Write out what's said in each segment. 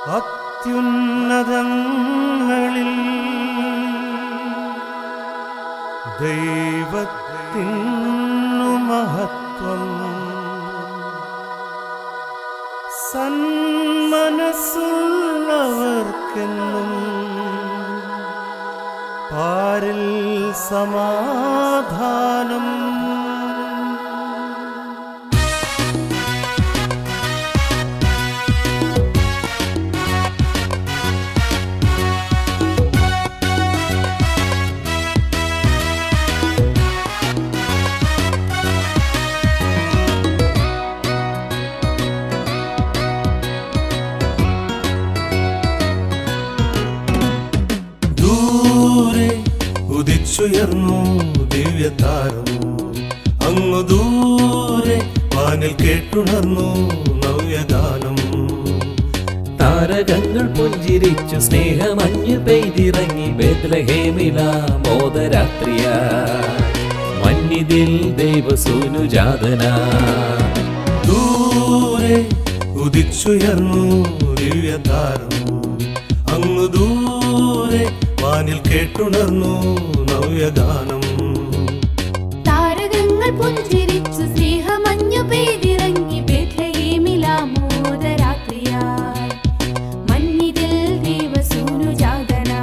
അത്യുന്നതങ്ങളിൽ ദൈവത്തിനു മഹത്വം സന്മനസ്സുള്ളവർക്കെന്നും പാരിൽ സമാധാനം ദൂരെ ഉദിച്ചുയർന്നു ദിവ്യതാരം അങ്ങു ദൂരെ വാനിൽ കേട്ടുണർന്നു നവ്യഗാനം താരകങ്ങൾ പുഞ്ചിരിച്ചു സ്നേഹമഞ്ഞു പെയ്തിറങ്ങി ബേത്ലഹേമില മോദരാത്രിയ മഞ്ഞിതിൽ ദേവസൂനുജാതന ദൂരെ ഉദിച്ചുയർന്നു ദിവ്യതാരം അങ്ങു ദൂരെ വാനിൽ കേട്ടുണർന്നു നവ്യഗാനം താരകങ്ങൾ പുഞ്ചിരിച്ചു സ്നേഹമഞ്ഞു പെയ്തിറങ്ങി ബേത്ലഹേമിലാമോദരാത്രിയായി മഞ്ഞിതിൽ ദേവസൂനുജാതനായി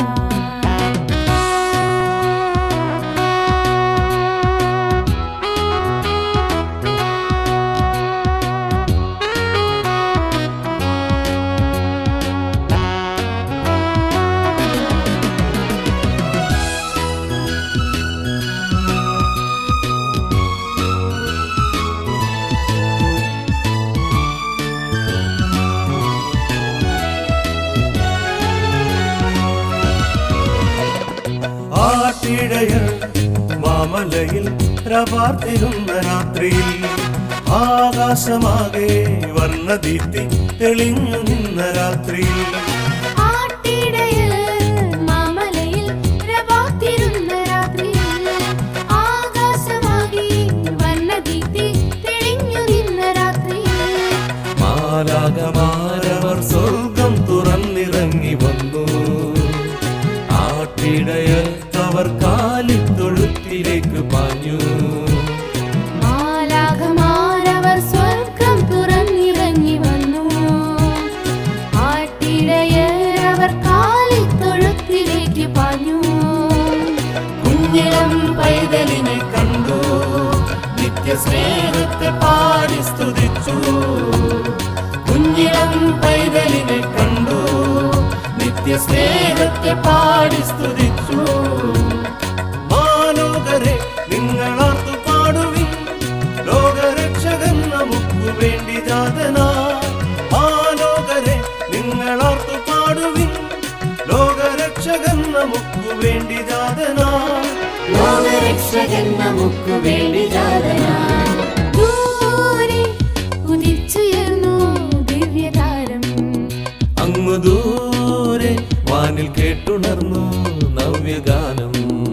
ആട്ടിടയർ മാമലയിൽ പ്രപാർത്തിരുന്ന രാത്രിയിൽ ആകാശമാകെ വർണ്ണദീപ്തി തെളിഞ്ഞു നിന്ന രാത്രിയിൽ ആട്ടിടയർ മാമലയിൽ പ്രഭാത്തിരുന്ന രാത്രിയിൽ ആകാശമാകെ വർണ്ണദീപ്തി തെളിഞ്ഞു നിന്ന രാത്രിയിൽ മാലാകമാരവർ സ്വർഗം തുറന്നിറങ്ങി വന്നു ആട്ടിടയർ അവർ കാലിത്തൊഴുത്തിലേക്ക് പാഞ്ഞു മാലാഖമാരവർ സ്വർഗം തുറന്നിറങ്ങി വന്നു ആട്ടിടയർ അവർ കാലിത്തൊഴുത്തിലേക്ക് പാഞ്ഞു കുഞ്ഞിളം പൈതലിനെ കണ്ടു നിത്യസ്നേഹത്തെ പാടി സ്തുതിച്ചു കുഞ്ഞിളം പൈതലിനെ കണ്ടു നിത്യസ്നേഹത്തെ പാടി സ്തുതിച്ചു മാലോകരെ നിങ്ങളാർത്തു പാടുവിൻ ലോകരക്ഷകൻ നമുക്കു വേണ്ടി ജാതനാ മാലോകരെ നിങ്ങളാർത്തു പാടുവിൻ ലോകരക്ഷകൻ നമുക്കു വേണ്ടി ജാതനാ ലോകരക്ഷകൻ നമുക്ക് വേണ്ടി ദൂരെ ഉദിച്ചുയർന്നു ദിവ്യതാരം അങ്ങു ദൂരെ വാനിൽ കേട്ടുണർന്നു നവ്യഗാനം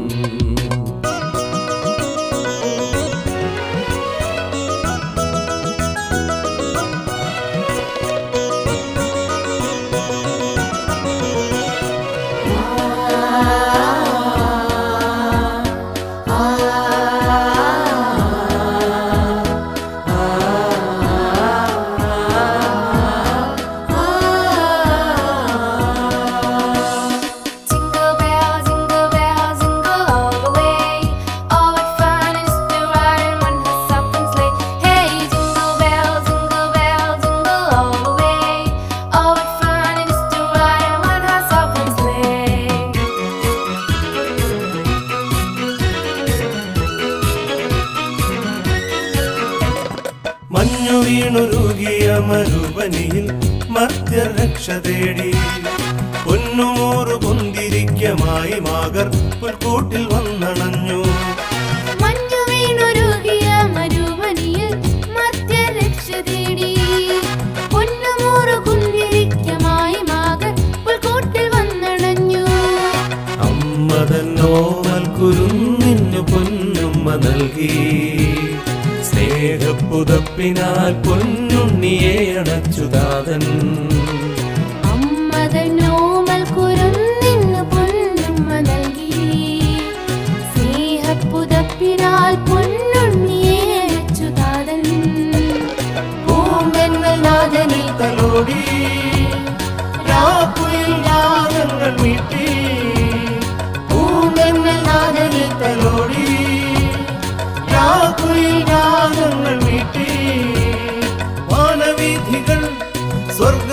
Jingle bells, jingle bells, jingle all the way. Oh, what fun it is to ride in one horse open sleigh. Hey, jingle bells, jingle bells, jingle all the way. Oh, what fun it is to ride in one horse open sleigh. മഞ്ഞു വീണുരുകിയ മരുപനിയിൽ മർത്യർ രക്ഷ തേടി പൊന്നുമൂറു കൊന്തിരിക്കമായി മാകർ പുൽക്കൂട്ടിൽ വന്നണഞ്ഞു മഞ്ഞു വീണുരുകിയ മരുഭനിയിൽ മർത്യർ രക്ഷ തേടി. പൊന്നുമൂറു കുന്തിരിക്കമായി മാകർ പുൽക്കൂട്ടിൽ വന്നണഞ്ഞു. അമ്മതന്നോമൽ കുരുന്നിന്നു പൊന്നുമ്മ നൽകി സ്നേഹപ്പുതപ്പിനാൽ പൊന്നുണ്ണിയെ അണച്ചുതാതൻ അമ്മ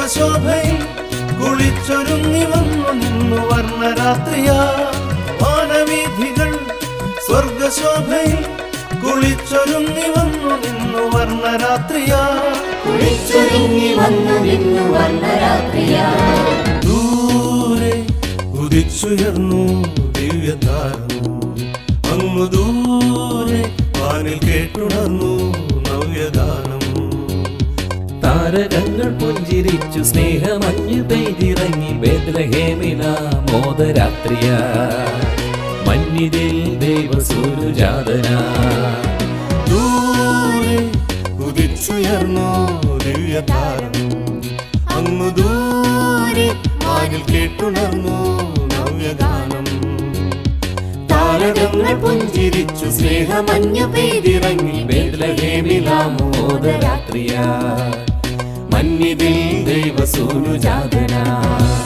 സ്വർഗശോഭയിൽ കുളിച്ചൊരുങ്ങി വന്നു നിന്നു വർണ്ണരാത്രിയാ വാനവീഥികൾ സ്വർഗശോഭയിൽ കുളിച്ചൊരുങ്ങി വന്നു നിന്നു വർണ്ണരാത്രിയാ കുളിച്ചൊരുങ്ങി വന്നു നിന്നു വർണ്ണരാത്രിയാ ദൂരെ ഉദിച്ചുയർന്നു ദിവ്യതാരം അങ്ങു ദൂരെ വാനിൽ കേട്ടുണർന്നു നവ്യഗാനം താരകങ്ങൾ പുഞ്ചിരിച്ചു സ്നേഹമഞ്ഞു പെയ്തിറങ്ങി ബേദ്ലഹേമില മോദരാത്രിയ മഞ്ഞിതിൽ ദൈവസൂരുജാതന ദൂരെ ഉദിച്ചുയർന്നു ദിവ്യതാരം അങ്ങു ദൂരെ വാനിൽ കേട്ടുണർന്നു നവ്യഗാനം താരകങ്ങൾ പുഞ്ചിരിച്ചു സ്നേഹമഞ്ഞു പെയ്തിറങ്ങി ബേദ്ലഹേമില മോദരാത്രിയ മഞ്ഞിതിൽ ദൈവസൂനുജാതന